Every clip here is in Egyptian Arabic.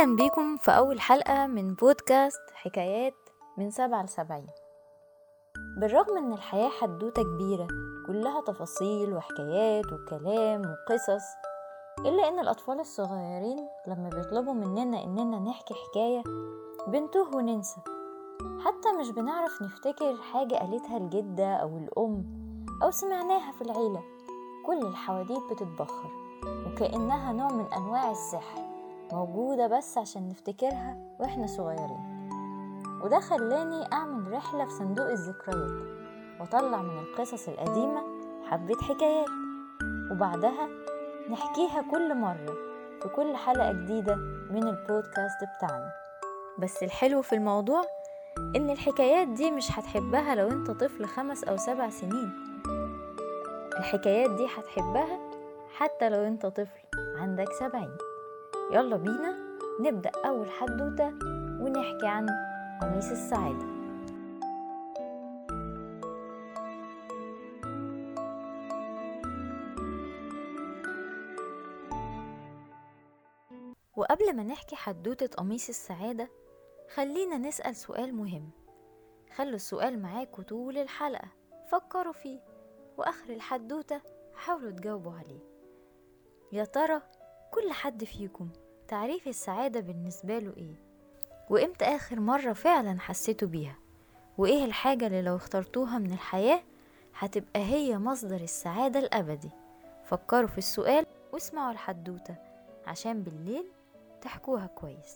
أهلا بيكم في أول حلقة من بودكاست حكايات من سبعة لسبعين بالرغم إن الحياة حدوتة كبيرة كلها تفاصيل وحكايات وكلام وقصص إلا إن الأطفال الصغيرين لما بيطلبوا مننا إننا نحكي حكاية بنتوه وننسى حتى مش بنعرف نفتكر حاجة قالتها الجدة أو الأم أو سمعناها في العيلة كل الحواديت بتتبخر وكأنها نوع من أنواع السحر موجودة بس عشان نفتكرها وإحنا صغيرين وده خلاني أعمل رحلة في صندوق الذكريات وأطلع من القصص القديمة حبة حكايات وبعدها نحكيها كل مرة في كل حلقة جديدة من البودكاست بتاعنا بس الحلو في الموضوع إن الحكايات دي مش هتحبها لو أنت طفل خمس أو سبع سنين الحكايات دي هتحبها حتى لو أنت طفل عندك سبعين يلا بينا نبدأ أول حدوتة ونحكي عن قميص السعادة وقبل ما نحكي حدوتة قميص السعادة خلينا نسأل سؤال مهم خلوا السؤال معاكوا طول الحلقة فكروا فيه وآخر الحدوتة حاولوا تجاوبوا عليه يا ترى كل حد فيكم تعريف السعادة بالنسبة له ايه وامتى اخر مرة فعلا حسيتوا بيها وايه الحاجة اللي لو اخترتوها من الحياة هتبقى هي مصدر السعادة الأبدي فكروا في السؤال واسمعوا الحدوتة عشان بالليل تحكوها كويس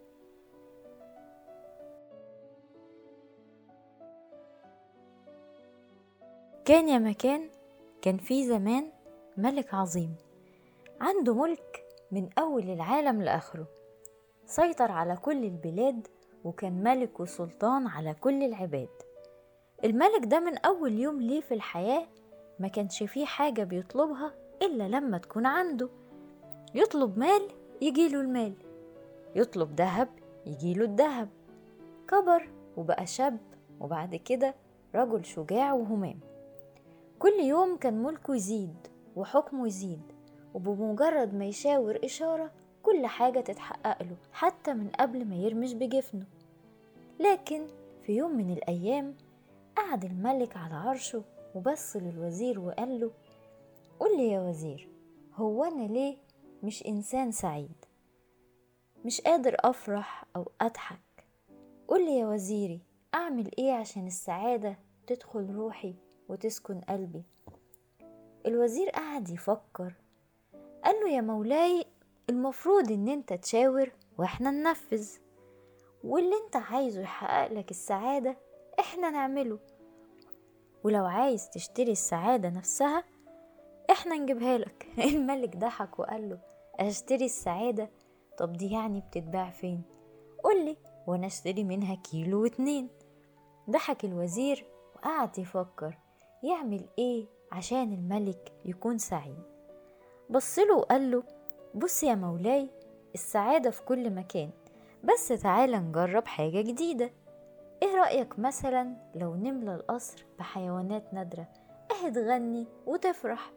كان يا مكان كان في زمان ملك عظيم عنده ملك من أول العالم لآخره سيطر على كل البلاد وكان ملك وسلطان على كل العباد الملك ده من أول يوم ليه في الحياة ما كانش فيه حاجة بيطلبها إلا لما تكون عنده يطلب مال يجيله المال يطلب دهب يجيله الدهب كبر وبقى شاب وبعد كده رجل شجاع وهمام كل يوم كان ملكه يزيد وحكمه يزيد وبمجرد ما يشاور إشارة كل حاجة تتحقق له حتى من قبل ما يرمش بجفنه لكن في يوم من الأيام قعد الملك على عرشه وبص للوزير وقال له قول لي يا وزير هو أنا ليه مش إنسان سعيد مش قادر أفرح أو أضحك قول لي يا وزيري أعمل إيه عشان السعادة تدخل روحي وتسكن قلبي الوزير قعد يفكر قال له يا مولاي المفروض ان انت تشاور واحنا ننفذ واللي انت عايزه يحقق لك السعادة احنا نعمله ولو عايز تشتري السعادة نفسها احنا نجيبها لك الملك ضحك وقال له اشتري السعادة طب دي يعني بتتباع فين قولي وانا اشتري منها كيلو واتنين ضحك الوزير وقعد يفكر يعمل ايه عشان الملك يكون سعيد بصله وقال له بص يا مولاي السعادة في كل مكان بس تعالى نجرب حاجة جديدة ايه رأيك مثلا لو نملى القصر بحيوانات نادرة اهي تغني وتفرح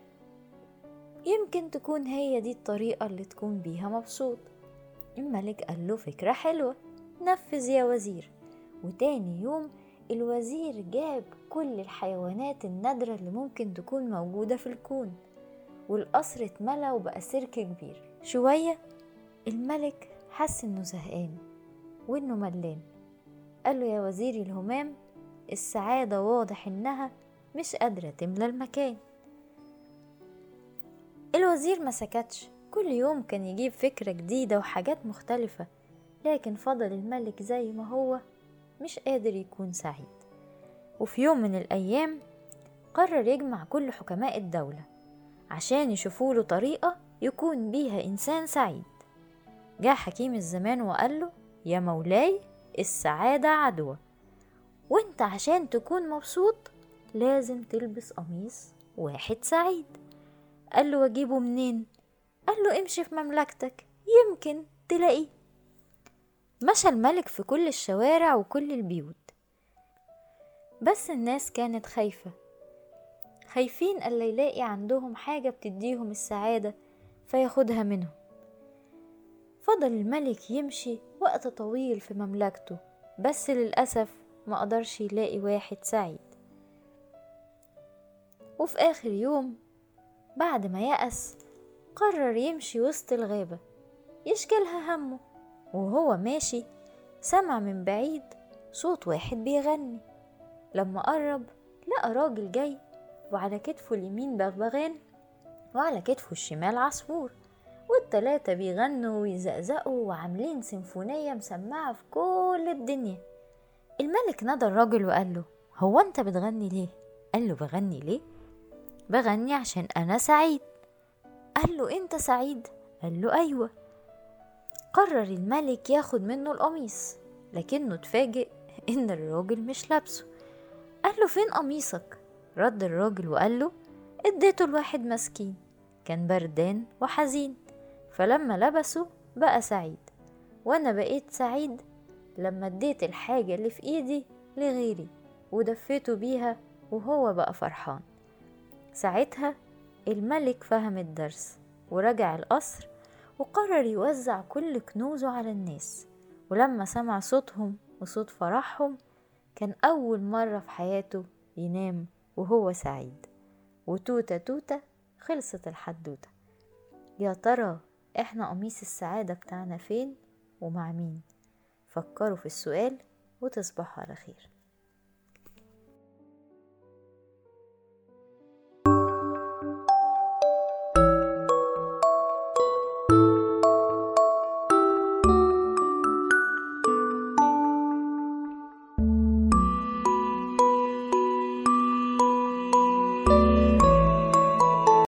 يمكن تكون هي دي الطريقة اللي تكون بيها مبسوط الملك قال له فكرة حلوة نفذ يا وزير وتاني يوم الوزير جاب كل الحيوانات النادرة اللي ممكن تكون موجودة في الكون والقصر اتملى وبقى سيرك كبير شوية الملك حس انه زهقان وانه ملان قال له يا وزيري الهمام السعادة واضح انها مش قادرة تملى المكان الوزير ما سكتش كل يوم كان يجيب فكرة جديدة وحاجات مختلفة لكن فضل الملك زي ما هو مش قادر يكون سعيد وفي يوم من الأيام قرر يجمع كل حكماء الدولة عشان يشوفوا له طريقة يكون بيها إنسان سعيد جاء حكيم الزمان وقال له يا مولاي السعادة عدوى وانت عشان تكون مبسوط لازم تلبس قميص واحد سعيد قال له واجيبه منين قال له امشي في مملكتك يمكن تلاقيه مشى الملك في كل الشوارع وكل البيوت بس الناس كانت خايفة خايفين ألا يلاقي عندهم حاجة بتديهم السعادة فياخدها منهم فضل الملك يمشي وقت طويل في مملكته بس للأسف ما قدرش يلاقي واحد سعيد وفي آخر يوم بعد ما يأس قرر يمشي وسط الغابة يشكلها همه وهو ماشي سمع من بعيد صوت واحد بيغني لما قرب لقى راجل جاي وعلى كتفه اليمين بغبغان وعلى كتفه الشمال عصفور والتلاتة بيغنوا ويزقزقوا وعاملين سيمفونية مسمعة في كل الدنيا الملك نادى الراجل وقال له هو انت بتغني ليه؟ قال له بغني ليه؟ بغني عشان انا سعيد قال له انت سعيد؟ قال له ايوه قرر الملك ياخد منه القميص لكنه اتفاجئ ان الراجل مش لابسه قال له فين قميصك رد الراجل وقال له اديته لواحد مسكين كان بردان وحزين فلما لبسه بقى سعيد وانا بقيت سعيد لما اديت الحاجة اللي في ايدي لغيري ودفيته بيها وهو بقى فرحان ساعتها الملك فهم الدرس ورجع القصر وقرر يوزع كل كنوزه على الناس ولما سمع صوتهم وصوت فرحهم كان أول مرة في حياته ينام وهو سعيد وتوتة توتة خلصت الحدوتة يا ترى احنا قميص السعادة بتاعنا فين ومع مين فكروا في السؤال وتصبحوا على خير